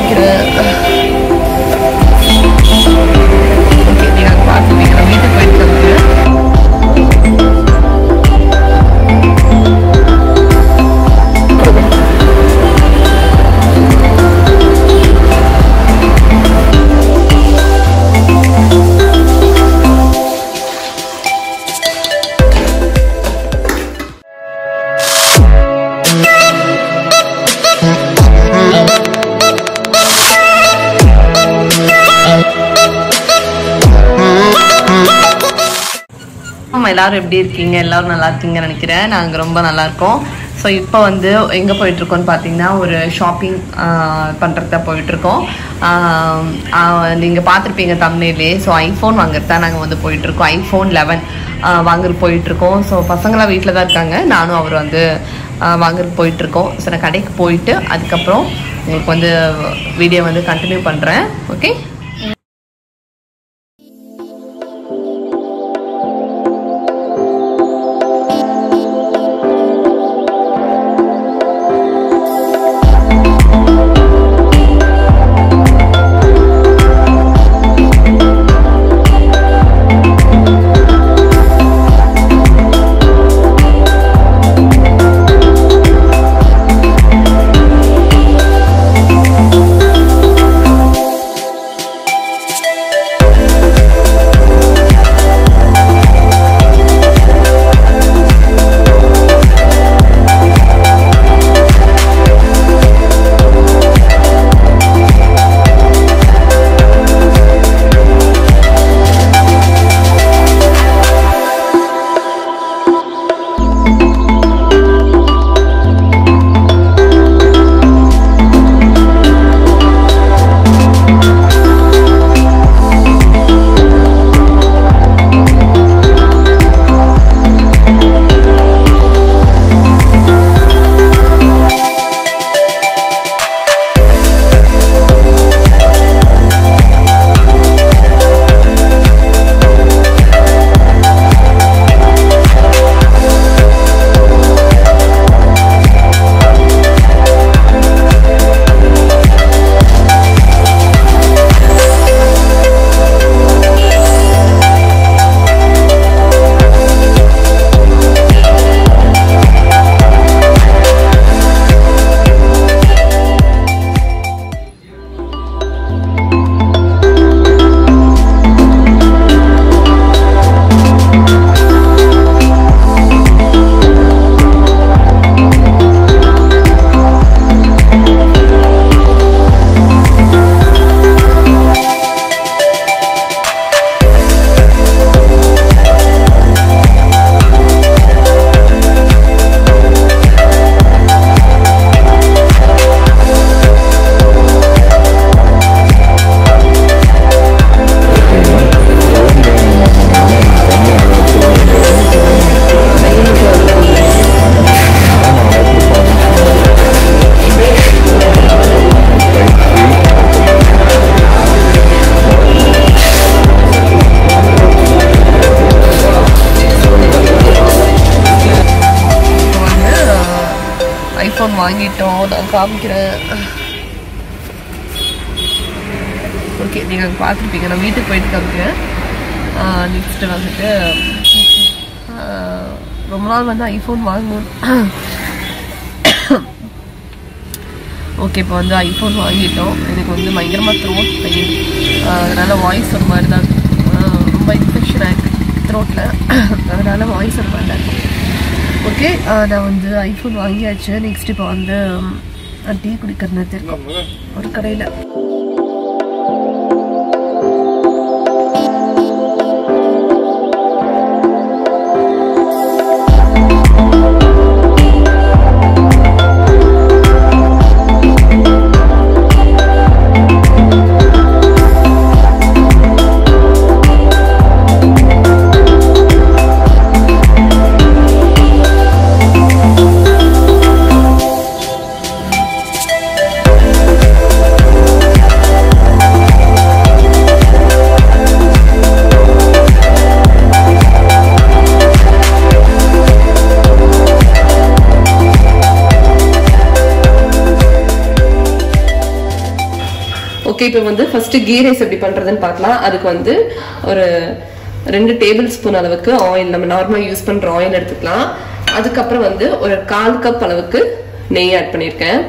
காமிக்கிறேன் ஓகே நீங்கள் பார்த்துப்பீங்க நான் வீட்டுக்கு போயிட்டு காமிக்கிறேன் ஆமாம் எல்லாரும் எப்படி இருக்கீங்க எல்லாரும் நல்லா இருக்கீங்கன்னு நினைக்கிறேன் நாங்கள் ரொம்ப நல்லா இருக்கோம் ஸோ இப்போ வந்து எங்கே போயிட்டுருக்கோம்னு பார்த்தீங்கன்னா ஒரு ஷாப்பிங் பண்ணுறத போயிட்டுருக்கோம் நீங்கள் பார்த்துருப்பீங்க தமிழ்லே ஸோ ஐஃபோன் வாங்குறது தான் நாங்கள் வந்து போயிட்டுருக்கோம் ஐஃபோன் லெவன் வாங்குறது போயிட்டுருக்கோம் ஸோ பசங்களாம் வீட்டில் தான் இருக்காங்க நானும் அவர் வந்து வாங்குறதுக்கு போயிட்டுருக்கோம் ஸோ நான் கடைக்கு போயிட்டு அதுக்கப்புறம் உங்களுக்கு வந்து வீடியோ வந்து கண்டினியூ பண்ணுறேன் ஓகே ஐஃபோன் வாங்கிட்டோம் நான் காமிக்கிறேன் ஓகே நீங்கள் பார்த்துருப்பீங்க நான் வீட்டுக்கு போயிட்டு காமிக்கிறேன் நெக்ஸ்ட்டு வந்துட்டு ஆஹ், ரொம்ப நாள் வந்து ஐஃபோன் வாங்கணும் ஓகே இப்போ வந்து ஐஃபோன் வாங்கிட்டோம் எனக்கு வந்து பயங்கரமாக த்ரோட் பெயின் அதனால் வாய்ஸ் ஒரு மாதிரி தான் ஆஹ், ரொம்ப இன்ஃபெக்ஷன் ஆகிருக்கு த்ரோட்டில் அதனால் வாய்ஸ் ஒரு மாதிரி தான் இருக்கும் ஓகே நான் வந்து ஐஃபோன் வாங்கியாச்சு நெக்ஸ்ட் இப்போ வந்து டீ குடிக்கிறது இருக்கோம் ஒரு கடையில் ஓகே இப்போ வந்து ஃபர்ஸ்ட் கீ ரைஸ் எப்படி பண்றதுன்னு பார்க்கலாம் அதுக்கு வந்து ஒரு ரெண்டு டேபிள் ஸ்பூன் அளவுக்கு ஆயில் நம்ம நார்மலாக யூஸ் பண்ற ஆயில் எடுத்துக்கலாம் அதுக்கப்புறம் வந்து ஒரு கால் கப் அளவுக்கு நெய் ஆட் பண்ணியிருக்கேன்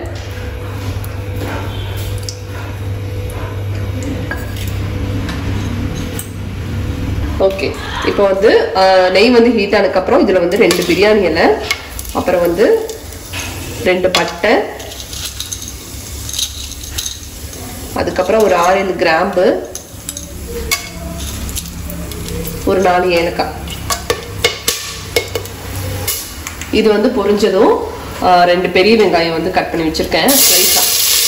ஓகே இப்போ வந்து ஆஹ், நெய் வந்து ஹீட் ஆனதுக்கப்புறம் இதில் வந்து ரெண்டு பிரியாணி இலை அப்புறம் வந்து ரெண்டு பட்டை அதுக்கப்புறம் ஒரு ஆறு ஏழு கிராம்பு ஒரு நாலு ஏலக்காய் இது வந்து பொரிஞ்சதும் ஆஹ், ரெண்டு பெரிய வெங்காயம் வந்து கட் பண்ணி வச்சிருக்கேன் ஸ்லைஸா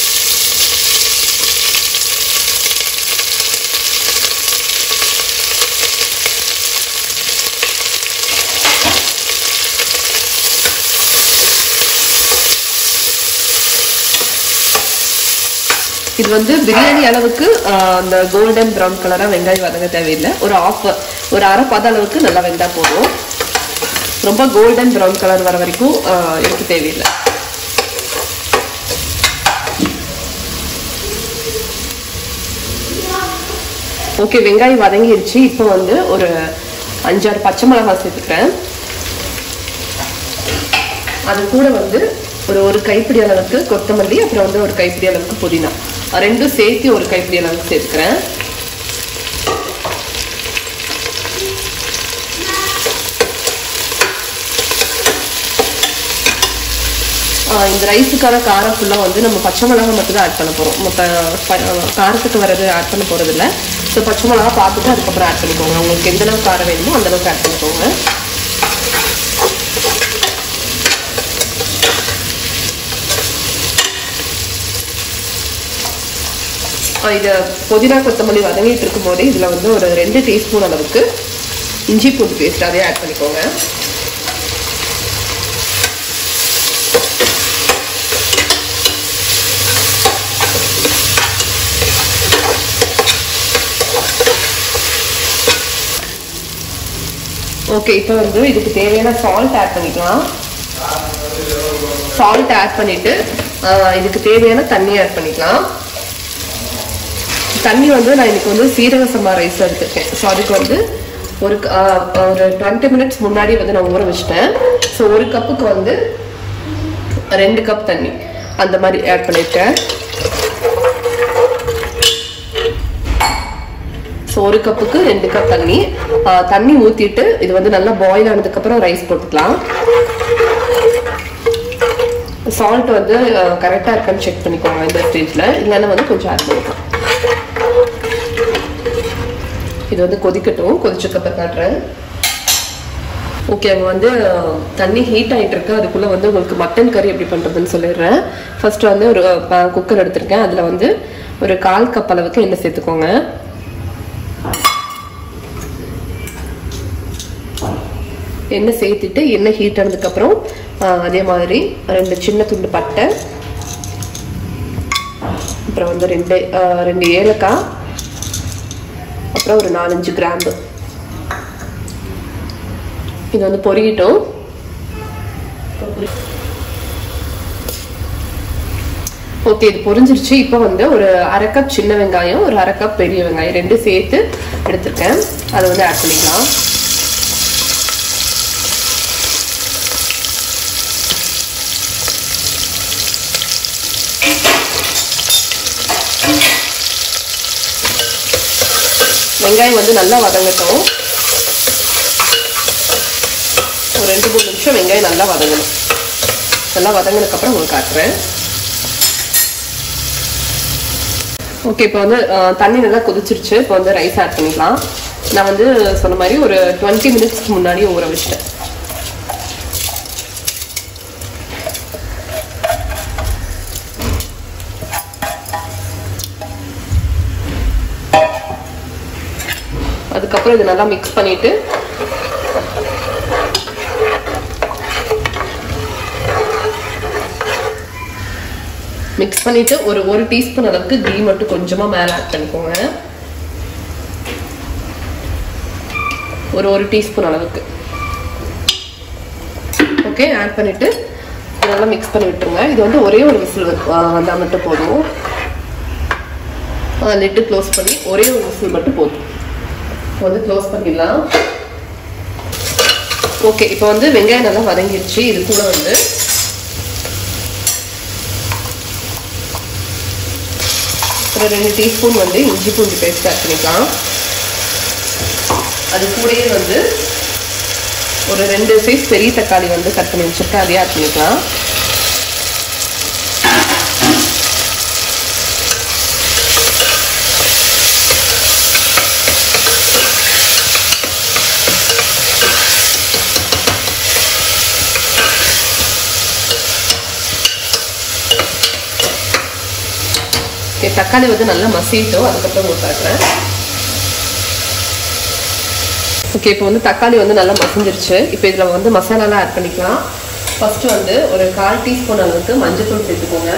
இது வந்து பிரியாணி அளவுக்கு ஆஹ், அந்த கோல்டன் ப்ரௌன் கலரா வெங்காயம் வதங்க தேவையில்லை ஒரு ஆஃப் ஒரு அரை பத அளவுக்கு நல்லா வெந்தா போதும் ரொம்ப கோல்டன் ப்ரௌன் கலர் வர வரைக்கும் ஆஹ், இருக்க தேவையில்லை ஓகே வெங்காயம் வதங்கிருச்சு இப்போ வந்து ஒரு அஞ்சாறு பச்சை மிளகாய் சேர்த்துக்கிறேன் அது கூட வந்து ஒரு ஒரு கைப்பிடி அளவுக்கு கொத்தமல்லி அப்புறம் வந்து ஒரு கைப்பிடி அளவுக்கு புதினா அது ரெண்டும் சேர்த்து ஒரு கைப்பிடி அளவுக்கு சேர்த்துக்கிறேன் ஆஹ் இந்த ரைஸுக்கான காரம் ஃபுல்லாக வந்து நம்ம பச்சை மிளகா மட்டும் தான் ஆட் பண்ண போகிறோம் மற்ற காரத்துக்கு வர்றது ஆட் பண்ண போகிறது இல்லை ஸோ பச்சை மிளகா பார்த்துட்டு அதுக்கப்புறம் ஆட் பண்ணிக்கோங்க உங்களுக்கு எந்த அளவுக்கு காரம் வேணுமோ அந்த அளவுக்கு ஆட் பண்ணிக்கோங்க ஆஹ் இதை புதினா கொத்தமல்லி வதங்கிட்டு இருக்கும் போதே இதில் வந்து ஒரு ரெண்டு டீஸ்பூன் அளவுக்கு இஞ்சி பூண்டு பேஸ்ட் அதையும் ஆட் பண்ணிக்கோங்க ஓகே இப்போ வந்து இதுக்கு தேவையான சால்ட் ஆட் பண்ணிக்கலாம் சால்ட் ஆட் பண்ணிட்டு ஆஹ் இதுக்கு தேவையான தண்ணி ஆட் பண்ணிக்கலாம் தண்ணி வந்து நான் இன்னைக்கு வந்து சீரக சம்பா ரைஸ் எடுத்திருக்கேன் ஸோ அதுக்கு வந்து ஒரு க- ஆஹ் ஒரு டுவெண்ட்டி மினிட்ஸ் முன்னாடி வந்து நான் ஊற வச்சிட்டேன் ஸோ ஒரு கப்புக்கு வந்து ரெண்டு கப் தண்ணி அந்த மாதிரி ஆட் பண்ணியிருக்கேன் ஸோ ஒரு கப்புக்கு ரெண்டு கப் தண்ணி ஆஹ் தண்ணி ஊற்றிட்டு இது வந்து நல்லா பாயில் ஆனதுக்கப்புறம் ரைஸ் போட்டுக்கலாம் சால்ட் வந்து கரெக்டாக இருக்கான்னு செக் பண்ணிக்கோங்க இந்த ஸ்டேஜில் இல்லைன்னா வந்து கொஞ்சம் ஆட் பண்ணிக்கலாம் இது வந்து கொதிக்கட்டும் கொதிச்சக்கப்புறம் காட்டுறேன் ஓகே அங்கே வந்து அஹ், தண்ணி ஹீட் ஆயிட்டு இருக்கு அதுக்குள்ள வந்து உங்களுக்கு மட்டன் கறி எப்படி பண்றதுன்னு சொல்லிடுறேன் ஃபர்ஸ்ட் வந்து ஒரு குக்கர் எடுத்திருக்கேன் அதுல வந்து ஒரு கால் கப் அளவுக்கு எண்ணெய் சேர்த்துக்கோங்க எண்ணெய் சேர்த்துட்டு எண்ணெய் ஹீட் ஆனதுக்கப்புறம் ஆஹ், அதே மாதிரி ரெண்டு சின்ன துண்டு பட்டை அப்புறம் வந்து ரெண்டு ஆஹ், ரெண்டு ஏலக்காய் அப்புறம் ஒரு நாலஞ்சு கிராம்பு இது வந்து பொரியட்டும் ஓகே இது பொரிஞ்சிருச்சு இப்போ வந்து ஒரு அரை கப் சின்ன வெங்காயம் ஒரு அரை கப் பெரிய வெங்காயம் ரெண்டு சேர்த்து எடுத்திருக்கேன் அதை வந்து ஆட் பண்ணிக்கலாம் வெங்காயம் வந்து நல்லா வதங்கட்டும் ஒரு ரெண்டு மூணு நிமிஷம் வெங்காயம் நல்லா வதங்கணும் நல்லா வதங்கினதுக்கப்புறம் உங்களுக்கு காட்டுறேன் ஓகே இப்போ வந்து அஹ், தண்ணி நல்லா கொதிச்சிருச்சு இப்போ வந்து ரைஸ் ஆட் பண்ணிக்கலாம் நான் வந்து சொன்ன மாதிரி ஒரு டுவெண்ட்டி மினிட்ஸ்க்கு முன்னாடி ஊற வச்சிட்டேன் அதுக்கப்புறம் இது நல்லா மிக்ஸ் பண்ணிட்டு மிக்ஸ் பண்ணிட்டு ஒரு ஒரு டீஸ்பூன் அளவுக்கு கீ மட்டும் கொஞ்சமா மேல ஆட் பண்ணிக்கோங்க ஒரு ஒரு டீஸ்பூன் அளவுக்கு ஓகே ஆட் பண்ணிட்டு இது நல்லா மிக்ஸ் பண்ணி விட்டுருங்க இது வந்து ஒரே ஒரு விசில் வந்தா மட்டும் போதும் லிட்டு க்ளோஸ் பண்ணி ஒரே ஒரு விசில் மட்டும் போதும் இப்போ வந்து க்ளோஸ் பண்ணிடலாம் ஓகே இப்போ வந்து வெங்காயம் நல்லா வதங்கிடுச்சு இது கூட வந்து ஒரு ரெண்டு டீஸ்பூன் வந்து இஞ்சி பூண்டு பேஸ்ட் ஆட் பண்ணிக்கலாம் அது கூடயே வந்து ஒரு ரெண்டு சைஸ் பெரிய தக்காளி வந்து கட் பண்ணி வச்சுருக்கேன் அதையே ஆட் பண்ணிக்கலாம் ஓகே தக்காளி வந்து நல்லா மசிட்டோம் அதுக்கப்புறம் உங்களுக்கு காட்டுறேன் ஓகே இப்போ வந்து தக்காளி வந்து நல்லா மசிஞ்சிருச்சு இப்போ இதில் வந்து மசாலாலாம் ஆட் பண்ணிக்கலாம் ஃபஸ்ட்டு வந்து ஒரு கால் டீஸ்பூன் அளவுக்கு மஞ்சள்தூள் சேர்த்துக்கோங்க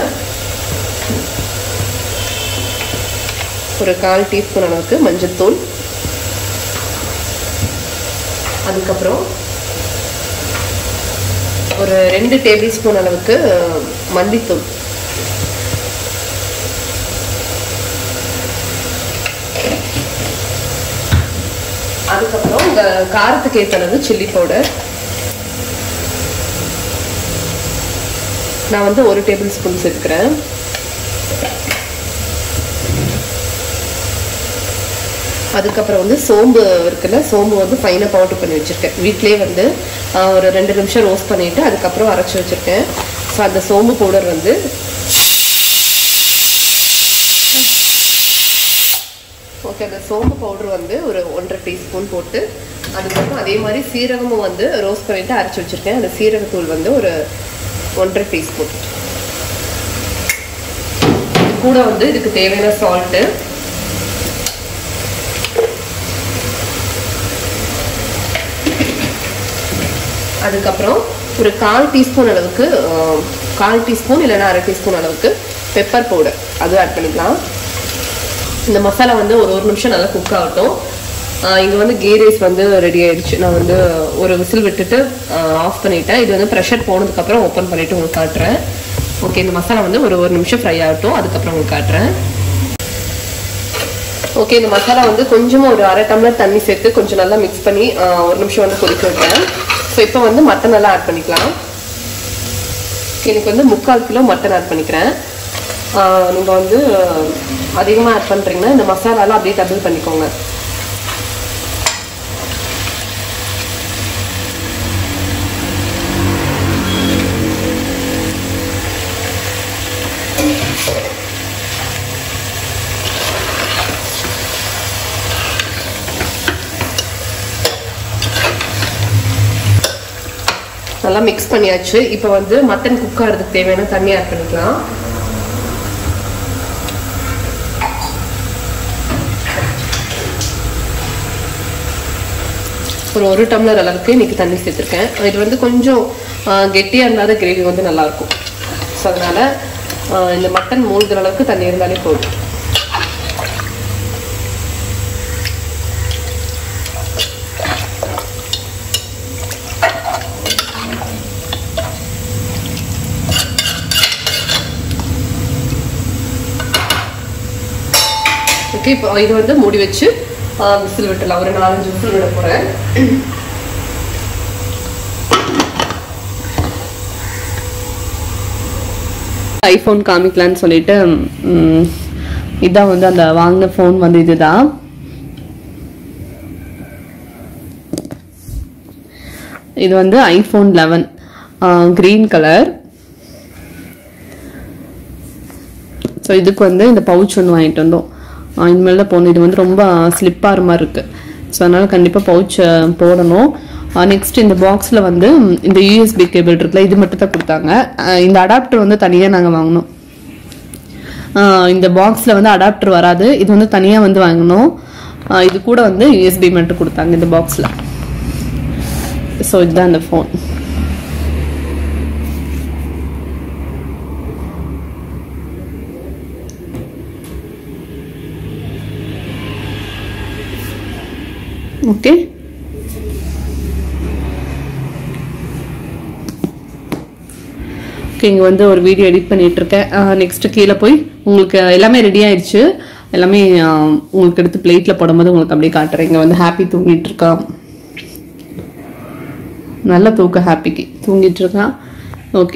ஒரு கால் டீஸ்பூன் அளவுக்கு மஞ்சள்தூள் அதுக்கப்புறம் ஒரு ரெண்டு டேபிள் ஸ்பூன் அளவுக்கு மல்லித்தூள் அதுக்கப்புறம் இந்த காரத்துக்கு ஏற்ற அளவு சில்லி பவுடர் நான் வந்து ஒரு டேபிள் ஸ்பூன் சேர்க்கிறேன் அதுக்கப்புறம் வந்து சோம்பு இருக்குல்ல சோம்பு வந்து ஃபைனாக பவுடர் பண்ணி வச்சுருக்கேன் வீட்டிலே வந்து ஒரு ரெண்டு நிமிஷம் ரோஸ்ட் பண்ணிவிட்டு அதுக்கப்புறம் அரைச்சி வச்சுருக்கேன் ஸோ அந்த சோம்பு பவுடர் வந்து ஓகே அந்த சோம்பு பவுடர் வந்து ஒரு ஒன்றரை டீஸ்பூன் போட்டு அதுக்கப்புறம் அதே மாதிரி சீரகமும் வந்து ரோஸ்ட் பண்ணிவிட்டு அரைச்சி வச்சுருக்கேன் அந்த சீரகத்தூள் வந்து ஒரு ஒன்றரை டீஸ்பூன் கூட வந்து இதுக்கு தேவையான சால்ட்டு அதுக்கப்புறம் ஒரு கால் டீஸ்பூன் அளவுக்கு கால் டீஸ்பூன் இல்லைன்னா அரை டீஸ்பூன் அளவுக்கு பெப்பர் பவுடர் அதுவும் ஆட் பண்ணிக்கலாம் இந்த மசாலா வந்து ஒரு ஒரு நிமிஷம் நல்லா குக் ஆகட்டும் இங்கே வந்து கீ ரைஸ் வந்து ரெடி ஆயிடுச்சு நான் வந்து ஒரு விசில் விட்டுட்டு ஆஃப் பண்ணிட்டேன் இது வந்து ப்ரெஷர் போனதுக்கப்புறம் ஓப்பன் பண்ணிட்டு உங்களுக்கு காட்டுறேன் ஓகே இந்த மசாலா வந்து ஒரு ஒரு நிமிஷம் ஃப்ரை ஆகட்டும் அதுக்கப்புறம் உங்களுக்கு காட்டுறேன் ஓகே இந்த மசாலா வந்து கொஞ்சமாக ஒரு அரை டம்ளர் தண்ணி சேர்த்து கொஞ்சம் நல்லா மிக்ஸ் பண்ணி ஒரு நிமிஷம் வந்து கொதிக்க வைக்கிறேன் ஸோ இப்போ வந்து மட்டன் எல்லாம் ஆட் பண்ணிக்கலாம் எனக்கு வந்து முக்கால் கிலோ மட்டன் ஆட் பண்ணிக்கிறேன் நீங்கள் வந்து அதிகமாக ஆட் பண்ணுறீங்கன்னா இந்த மசாலாலாம் அப்படியே டபுள் பண்ணிக்கோங்க நல்லா மிக்ஸ் பண்ணியாச்சு இப்போ வந்து மட்டன் குக் ஆகிறதுக்கு தேவையான தண்ணி ஆட் பண்ணிக்கலாம் ஒரு ஒரு டம்ளர் அளவுக்கு இன்னைக்கு தண்ணி சேர்த்துருக்கேன் இது வந்து கொஞ்சம் கெட்டியாக இருந்தாத கிரேவி வந்து நல்லாயிருக்கும் ஸோ அதனால் இந்த மட்டன் மூழ்கிற அளவுக்கு தண்ணி இருந்தாலே போதும் ஓகே இப்போ இது வந்து மூடி வச்சு விசில் விட்டுலாம் ஒரு நாலஞ்சு விசில் விட போகிறேன் ஐஃபோன் காமிக்கலான்னு சொல்லிட்டு ம், இதான் வந்து அந்த வாங்கின ஃபோன் வந்து இதுதான் இது வந்து iPhone eleven green colour so இதுக்கு வந்து இந்த பவுச் ஒன்று வாங்கிட்டு வந்தோம் ஆஹ் இனிமேல் தான் போகணும் இது வந்து ரொம்ப ஸ்லிப்பாகிற மாதிரி இருக்குது ஸோ அதனால் கண்டிப்பாக பவுச் போடணும் நெக்ஸ்ட் இந்த பாக்ஸில் வந்து ம், இந்த யூஎஸ்பி கேபிள் இருக்குல்ல இது மட்டும் தான் கொடுத்தாங்க ஆஹ் இந்த அடாப்டர் வந்து தனியாக நாங்கள் வாங்கினோம் ஆஹ் இந்த பாக்ஸில் வந்து அடாப்டர் வராது இது வந்து தனியாக வந்து வாங்கினோம் ஆஹ் இது கூட வந்து யூஎஸ்பி மட்டும் கொடுத்தாங்க இந்த பாக்ஸில் ஸோ இதுதான் அந்த ஃபோன் ஓகே ஓகே இங்கே வந்து ஒரு வீடியோ எடிட் பண்ணிட்டு இருக்கேன் நெக்ஸ்ட் கீழே போய் உங்களுக்கு எல்லாமே ரெடி ஆயிடுச்சு எல்லாமே ஆஹ், உங்களுக்கு எடுத்து பிளேட்டில் போடும்போது உங்களுக்கு அப்படியே காட்டுறேன் இங்கே வந்து ஹாப்பி தூங்கிட்டு இருக்கான் நல்ல தூக்கம் ஹாப்பிக்கு தூங்கிட்டு இருக்கான் ஓகே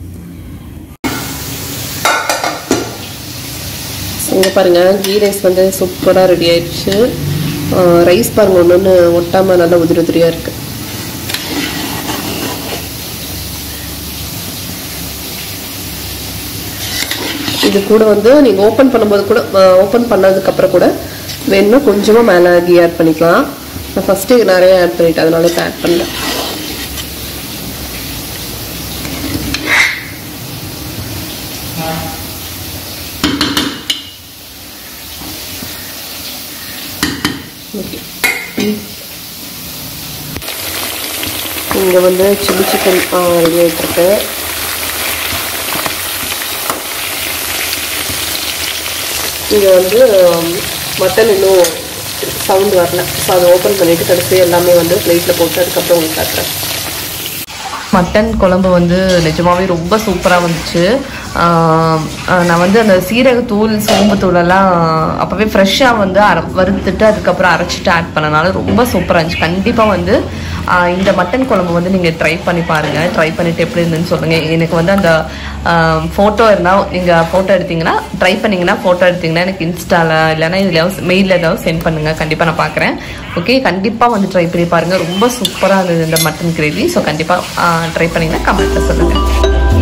இங்கே பாருங்க கீ ரைஸ் வந்து சூப்பராக ரெடி ஆயிடுச்சு ரைஸ் பாருங்க ஒன்று ஒன்று ஒட்டாமல் நல்லா உதிரி உதிரியாக இருக்கு இது கூட வந்து நீங்கள் ஓப்பன் பண்ணும்போது கூட ஓப்பன் பண்ணதுக்கப்புறம் கூட வேணும்னா கொஞ்சமாக மேலே கீ ஆட் பண்ணிக்கலாம் நான் ஃபஸ்ட்டு நிறைய ஆட் பண்ணிட்டேன் அதனால இப்போ ஆட் பண்ணல ஓகே இங்கே வந்து சில்லி சிக்கன் ரெடி ஆகிட்டுருக்கு இங்கே வந்து மட்டன் இன்னும் சவுண்ட் வரல ஸோ அதை ஓப்பன் பண்ணிவிட்டு கடைசி எல்லாமே வந்து பிளேட்டில் போட்டு அதுக்கப்புறம் உங்களுக்கு காட்டுறேன் மட்டன் குழம்பு வந்து நிஜமாவே ரொம்ப சூப்பராக வந்துச்சு ஆஹ் ஆஹ் நான் வந்து அந்த சீரகத்தூள் சோம்புத்தூள் எல்லாம் அப்போவே ஃப்ரெஷ்ஷாக வந்து அர வறுத்துட்டு அதுக்கப்புறம் அரைச்சிட்டு ஆட் பண்ணனால ரொம்ப சூப்பராக இருந்துச்சு கண்டிப்பாக வந்து ஆஹ் இந்த மட்டன் குழம்பு வந்து நீங்கள் ட்ரை பண்ணி பாருங்கள் ட்ரை பண்ணிட்டு எப்படி இருந்துன்னு சொல்லுங்கள் எனக்கு வந்து அந்த ஃபோட்டோ இருந்தால் நீங்கள் ஃபோட்டோ எடுத்தீங்கன்னா ட்ரை பண்ணீங்கன்னா ஃபோட்டோ எடுத்தீங்கன்னா எனக்கு இன்ஸ்டாவில் இல்லைன்னா இதில் மெயிலில் ஏதாவது சென்ட் பண்ணுங்கள் கண்டிப்பாக நான் பார்க்குறேன் ஓகே கண்டிப்பாக வந்து ட்ரை பண்ணி பாருங்கள் ரொம்ப சூப்பராக இருந்தது இந்த மட்டன் கிரேவி ஸோ கண்டிப்பாக ட்ரை பண்ணிங்கன்னா கமெண்ட்டில் சொல்லுங்கள்